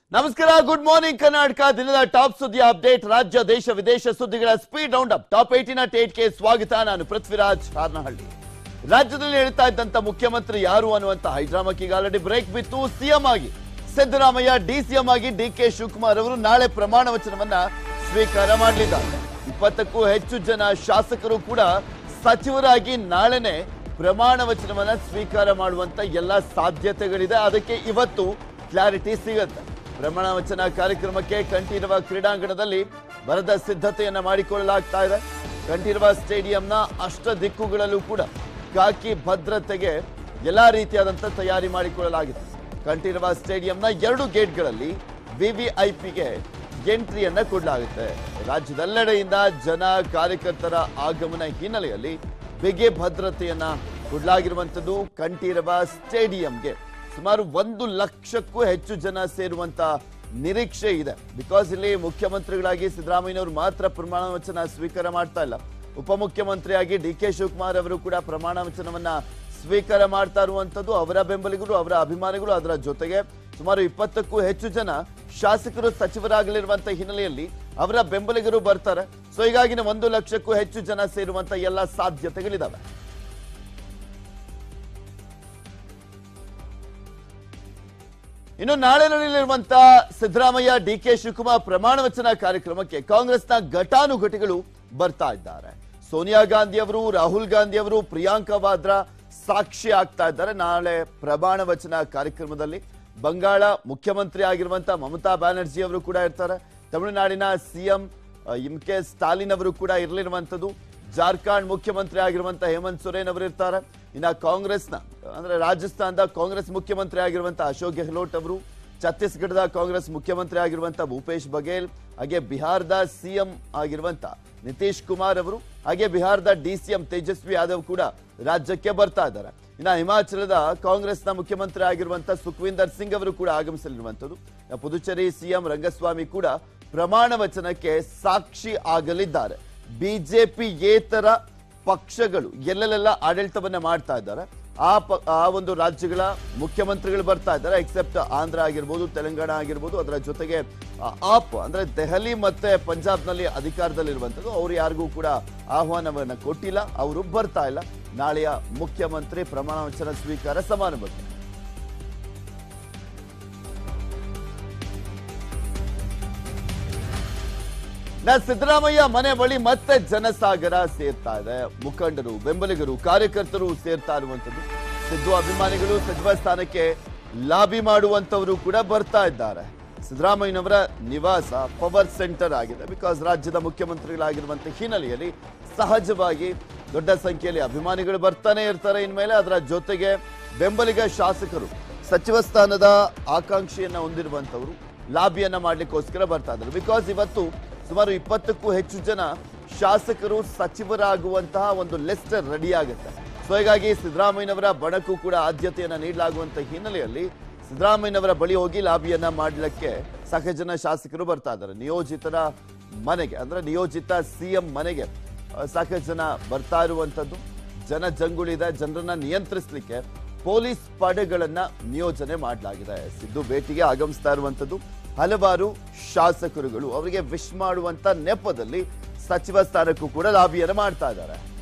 ನಮಸ್ಕಾರ good morning Karnataka ದಿನದ top ಸುದ್ದಿ ಅಪ್ಡೇಟ್ ರಾಜ್ಯ ದೇಶ ವಿದೇಶ ಸುದ್ದಿಗಳ ಸ್ಪೀಡ್ ರೌಂಡ್ ಅಪ್ ಟಾಪ್ ಏಟಿನ ಗೆ ಸ್ವಾಗತ ನಾನು ಪೃಥ್ವಿರಾಜ್ ಹಾರ್ನಹಳ್ಳಿ ರಾಜ್ಯದಲ್ಲಿ ಹೇಳ್ತಾ ಇದ್ದಂತ ಮುಖ್ಯಮಂತ್ರಿ ಯಾರು ಅನ್ನುವಂತ ಹೈಡ್ರಾಮಕ್ಕೆ ಈಗ ಆಲ್ರೆಡಿ ಬ್ರೇಕ್ ಬಿತ್ತು ಸಿಎಂ ಆಗಿ ಸಿದ್ದರಾಮಯ್ಯ ಡಿಸಿಎಂ ಆಗಿ ಡಿ ಕೆ ಶಿವಕುಮಾರ್ ಅವರು ನಾಳೆ ಪ್ರಮಾಣ ವಚನವನ್ನ ಸ್ವೀಕಾರ ಮಾಡಲಿದ್ದಾರೆ ಇಪ್ಪತ್ತಕ್ಕೂ ಹೆಚ್ಚು ಜನ ಶಾಸಕರು ಕೂಡ ಸಚಿವರಾಗಿ ನಾಳೆನೆ ಪ್ರಮಾಣ ವಚನವನ್ನ ಸ್ವೀಕಾರ ಮಾಡುವಂತ ಎಲ್ಲ ಸಾಧ್ಯತೆಗಳಿದೆ ಅದಕ್ಕೆ ಇವತ್ತು ಕ್ಲಾರಿಟಿ ಸಿಗುತ್ತೆ ಪ್ರಮಾಣ ವಚನ ಕಾರ್ಯಕ್ರಮಕ್ಕೆ ಕಂಠೀರವ ಕ್ರೀಡಾಂಗಣದಲ್ಲಿ ಬರದ ಸಿದ್ಧತೆಯನ್ನ ಮಾಡಿಕೊಳ್ಳಲಾಗ್ತಾ ಇದೆ ಕಂಠೀರವ ಸ್ಟೇಡಿಯಂನ ಅಷ್ಟ ದಿಕ್ಕುಗಳಲ್ಲೂ ಕೂಡ ಖಾಕಿ ಭದ್ರತೆಗೆ ಎಲ್ಲಾ ರೀತಿಯಾದಂತ ತಯಾರಿ ಮಾಡಿಕೊಳ್ಳಲಾಗಿದೆ ಕಂಠೀರವ ಸ್ಟೇಡಿಯಂನ ಎರಡು ಗೇಟ್ಗಳಲ್ಲಿ ವಿವಿಐಪಿಗೆ ಎಂಟ್ರಿಯನ್ನ ಕೊಡಲಾಗುತ್ತೆ ರಾಜ್ಯದೆಲ್ಲೆಡೆಯಿಂದ ಜನ ಕಾರ್ಯಕರ್ತರ ಆಗಮನ ಹಿನ್ನೆಲೆಯಲ್ಲಿ ಬಿಗಿ ಭದ್ರತೆಯನ್ನ ಕೊಡಲಾಗಿರುವಂತದ್ದು ಕಂಠೀರವ ಸ್ಟೇಡಿಯಂಗೆ ಸುಮಾರು ಒಂದು ಲಕ್ಷಕ್ಕೂ ಹೆಚ್ಚು ಜನ ಸೇರುವಂತ ನಿರೀಕ್ಷೆ ಇದೆ ಬಿಕಾಸ್ ಇಲ್ಲಿ ಮುಖ್ಯಮಂತ್ರಿಗಳಾಗಿ ಸಿದ್ದರಾಮಯ್ಯನವರು ಮಾತ್ರ ಪ್ರಮಾಣ ವಚನ ಸ್ವೀಕಾರ ಮಾಡ್ತಾ ಇಲ್ಲ ಉಪಮುಖ್ಯಮಂತ್ರಿಯಾಗಿ ಡಿ ಕೆ ಶಿವಕುಮಾರ್ ಅವರು ಕೂಡ ಪ್ರಮಾಣ ವಚನವನ್ನ ಸ್ವೀಕಾರ ಮಾಡ್ತಾ ಇರುವಂತದ್ದು ಅವರ ಬೆಂಬಲಿಗರು ಅವರ ಅಭಿಮಾನಿಗಳು ಅದರ ಜೊತೆಗೆ ಸುಮಾರು ಇಪ್ಪತ್ತಕ್ಕೂ ಹೆಚ್ಚು ಜನ ಶಾಸಕರು ಸಚಿವರಾಗಲಿರುವಂತ ಹಿನ್ನೆಲೆಯಲ್ಲಿ ಅವರ ಬೆಂಬಲಿಗರು ಬರ್ತಾರೆ ಸೊ ಹೀಗಾಗಿ ಒಂದು ಲಕ್ಷಕ್ಕೂ ಹೆಚ್ಚು ಜನ ಸೇರುವಂತ ಎಲ್ಲ ಸಾಧ್ಯತೆಗಳಿದಾವೆ ಇನ್ನು ನಾಳೆ ನಡೆಯಲಿರುವಂತ ಸಿದ್ದರಾಮಯ್ಯ ಡಿ ಕೆ ಶಿವಕುಮಾರ್ ಪ್ರಮಾಣ ವಚನ ಕಾರ್ಯಕ್ರಮಕ್ಕೆ ಕಾಂಗ್ರೆಸ್ನ ಘಟಾನುಘಟಿಗಳು ಬರ್ತಾ ಇದ್ದಾರೆ ಸೋನಿಯಾ ಗಾಂಧಿ ಅವರು ರಾಹುಲ್ ಗಾಂಧಿ ಅವರು ಪ್ರಿಯಾಂಕಾ ವಾದ್ರಾ ಸಾಕ್ಷಿ ಆಗ್ತಾ ಇದ್ದಾರೆ ನಾಳೆ ಪ್ರಮಾಣ ವಚನ ಕಾರ್ಯಕ್ರಮದಲ್ಲಿ ಬಂಗಾಳ ಮುಖ್ಯಮಂತ್ರಿ ಆಗಿರುವಂತ ಮಮತಾ ಬ್ಯಾನರ್ಜಿ ಅವರು ಕೂಡ ಇರ್ತಾರೆ ತಮಿಳುನಾಡಿನ ಸಿಎಂ ಎಂ ಕೆ ಸ್ಟಾಲಿನ್ ಅವರು ಕೂಡ ಇರಲಿರುವಂತದ್ದು ಜಾರ್ಖಂಡ್ ಮುಖ್ಯಮಂತ್ರಿ ಆಗಿರುವಂತ ಹೇಮಂತ್ ಸೊರೇನ್ ಅವರು ಇರ್ತಾರೆ ಇನ್ನ ಕಾಂಗ್ರೆಸ್ನ ಅಂದ್ರೆ ರಾಜಸ್ಥಾನದ ಕಾಂಗ್ರೆಸ್ ಮುಖ್ಯಮಂತ್ರಿ ಆಗಿರುವಂತ ಅಶೋಕ್ ಗೆಹ್ಲೋಟ್ ಅವರು ಛತ್ತೀಸ್ಗಢದ ಕಾಂಗ್ರೆಸ್ ಮುಖ್ಯಮಂತ್ರಿ ಆಗಿರುವಂತ ಭೂಪೇಶ್ ಬಘೇಲ್ ಹಾಗೆ ಬಿಹಾರದ ಸಿಎಂ ಆಗಿರುವಂತ ನಿತೀಶ್ ಕುಮಾರ್ ಅವರು ಹಾಗೆ ಬಿಹಾರದ ಡಿಸಿಎಂ ತೇಜಸ್ವಿ ಯಾದವ್ ಕೂಡ ರಾಜ್ಯಕ್ಕೆ ಬರ್ತಾ ಇದ್ದಾರೆ ಇನ್ನ ಹಿಮಾಚಲದ ಕಾಂಗ್ರೆಸ್ನ ಮುಖ್ಯಮಂತ್ರಿ ಆಗಿರುವಂತ ಸುಖವಿಂದರ್ ಸಿಂಗ್ ಅವರು ಕೂಡ ಆಗಮಿಸಲಿರುವಂತದ್ದು ಇನ್ನ ಪುದುಚೇರಿ ಸಿಎಂ ರಂಗಸ್ವಾಮಿ ಕೂಡ ಪ್ರಮಾಣ ವಚನಕ್ಕೆ ಸಾಕ್ಷಿ ಆಗಲಿದ್ದಾರೆ ಬಿಜೆಪಿಯೇತರ ಪಕ್ಷಗಳು ಎಲ್ಲೆಲ್ಲೆಲ್ಲ ಆಡಳಿತವನ್ನ ಮಾಡ್ತಾ ಇದ್ದಾರೆ ಆ ಪ ಆ ಒಂದು ರಾಜ್ಯಗಳ ಮುಖ್ಯಮಂತ್ರಿಗಳು ಬರ್ತಾ ಇದ್ದಾರೆ ಎಕ್ಸೆಪ್ಟ್ ಆಂಧ್ರ ಆಗಿರ್ಬೋದು ತೆಲಂಗಾಣ ಆಗಿರ್ಬೋದು ಅದರ ಜೊತೆಗೆ ಆ, ಆಪ್ ಅಂದ್ರೆ ದೆಹಲಿ ಮತ್ತೆ ಪಂಜಾಬ್ನಲ್ಲಿ ಅಧಿಕಾರದಲ್ಲಿರುವಂಥದ್ದು ಅವರು ಯಾರಿಗೂ ಕೂಡ ಆಹ್ವಾನವನ್ನ ಕೊಟ್ಟಿಲ್ಲ ಅವರು ಬರ್ತಾ ಇಲ್ಲ ನಾಳೆಯ ಮುಖ್ಯಮಂತ್ರಿ ಪ್ರಮಾಣ ವಚನ ಸ್ವೀಕಾರ ಸಮಾರಂಭಕ್ಕೆ ನಾ ಸಿದ್ದರಾಮಯ್ಯ ಮನೆ ಬಳಿ ಮತ್ತೆ ಜನಸಾಗರ ಸೇರ್ತಾ ಇದೆ ಮುಖಂಡರು ಬೆಂಬಲಿಗರು ಕಾರ್ಯಕರ್ತರು ಸೇರ್ತಾ ಇರುವಂತದ್ದು ಸಿದ್ದು ಅಭಿಮಾನಿಗಳು ಸಚಿವ ಸ್ಥಾನಕ್ಕೆ ಲಾಬಿ ಮಾಡುವಂತವರು ಕೂಡ ಬರ್ತಾ ಇದ್ದಾರೆ ಸಿದ್ದರಾಮಯ್ಯನವರ ನಿವಾಸ ಪವರ್ ಸೆಂಟರ್ ಆಗಿದೆ ಬಿಕಾಸ್ ರಾಜ್ಯದ ಮುಖ್ಯಮಂತ್ರಿಗಳಾಗಿರುವಂತ ಹಿನ್ನೆಲೆಯಲ್ಲಿ ಸಹಜವಾಗಿ ದೊಡ್ಡ ಸಂಖ್ಯೆಯಲ್ಲಿ ಅಭಿಮಾನಿಗಳು ಬರ್ತಾನೆ ಇರ್ತಾರೆ ಇನ್ಮೇಲೆ ಅದರ ಜೊತೆಗೆ ಬೆಂಬಲಿಗ ಶಾಸಕರು ಸಚಿವ ಸ್ಥಾನದ ಆಕಾಂಕ್ಷೆಯನ್ನ ಹೊಂದಿರುವಂತವರು ಲಾಬಿಯನ್ನ ಮಾಡ್ಲಿಕ್ಕೋಸ್ಕರ ಬರ್ತಾ ಇದ್ದಾರೆ ಬಿಕಾಸ್ ಇವತ್ತು ಸುಮಾರು ಇಪ್ಪತ್ತಕ್ಕೂ ಹೆಚ್ಚು ಜನ ಶಾಸಕರು ಸಚಿವರಾಗುವಂತಹ ಒಂದು ಲಿಸ್ಟ್ ರೆಡಿ ಆಗುತ್ತೆ ಸೊ ಹೀಗಾಗಿ ಸಿದ್ದರಾಮಯ್ಯನವರ ಬಣಕ್ಕೂ ಕೂಡ ಆದ್ಯತೆಯನ್ನ ನೀಡಲಾಗುವಂತ ಹಿನ್ನೆಲೆಯಲ್ಲಿ ಸಿದ್ದರಾಮಯ್ಯನವರ ಬಳಿ ಹೋಗಿ ಲಾಬಿಯನ್ನ ಮಾಡಲಿಕ್ಕೆ ಸಾಕಷ್ಟು ಜನ ಶಾಸಕರು ಬರ್ತಾ ಇದ್ದಾರೆ ನಿಯೋಜಿತರ ಮನೆಗೆ ಅಂದ್ರೆ ನಿಯೋಜಿತ ಸಿಎಂ ಮನೆಗೆ ಆ, ಸಾಕಷ್ಟು ಜನ ಬರ್ತಾ ಇರುವಂತದ್ದು ಜನ ಜಂಗುಳಿದೆ ಜನರನ್ನ ನಿಯಂತ್ರಿಸಲಿಕ್ಕೆ ಪೊಲೀಸ್ ಪಡೆಗಳನ್ನ ನಿಯೋಜನೆ ಮಾಡಲಾಗಿದೆ ಸಿದ್ದು ಭೇಟಿಗೆ ಆಗಮಿಸ್ತಾ ಇರುವಂತದ್ದು ಹಲವಾರು ಶಾಸಕರುಗಳು ಅವರಿಗೆ ವಿಶ್ ಮಾಡುವಂತ ನೆಪದಲ್ಲಿ ಸಚಿವ ಸ್ಥಾನಕ್ಕೂ ಕೂಡ ಲಾಬಿಯನ್ನು ಮಾಡ್ತಾ ಇದ್ದಾರೆ